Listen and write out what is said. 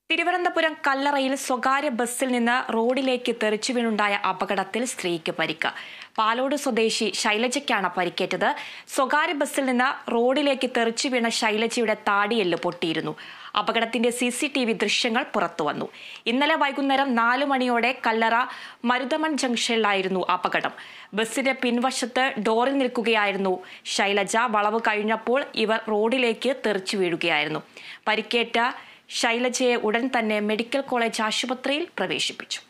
തിരുവനന്തപുരം കല്ലറയിൽ സ്വകാര്യ ബസ്സിൽ നിന്ന് റോഡിലേക്ക് തെറിച്ചു വീണുണ്ടായ അപകടത്തിൽ സ്ത്രീക്ക് പരിക്ക് പാലോട് സ്വദേശി ശൈലജയ്ക്കാണ് പരിക്കേറ്റത് സ്വകാര്യ ബസ്സിൽ നിന്ന് റോഡിലേക്ക് തെറിച്ചു വീണ ശൈലജയുടെ താടിയെല്ല് പൊട്ടിയിരുന്നു അപകടത്തിന്റെ സി സി ടി വി ദൃശ്യങ്ങൾ പുറത്തുവന്നു ഇന്നലെ വൈകുന്നേരം നാലു മണിയോടെ കല്ലറ മരുതമൺ ജംഗ്ഷനിലായിരുന്നു അപകടം ബസ്സിന്റെ പിൻവശത്ത് ഡോറിൽ നിൽക്കുകയായിരുന്നു ശൈലജ വളവ് കഴിഞ്ഞപ്പോൾ ഇവർ റോഡിലേക്ക് തെറിച്ചു വീഴുകയായിരുന്നു പരിക്കേറ്റ ശൈലജയെ ഉടൻ തന്നെ മെഡിക്കൽ കോളേജ് ആശുപത്രിയിൽ പ്രവേശിപ്പിച്ചു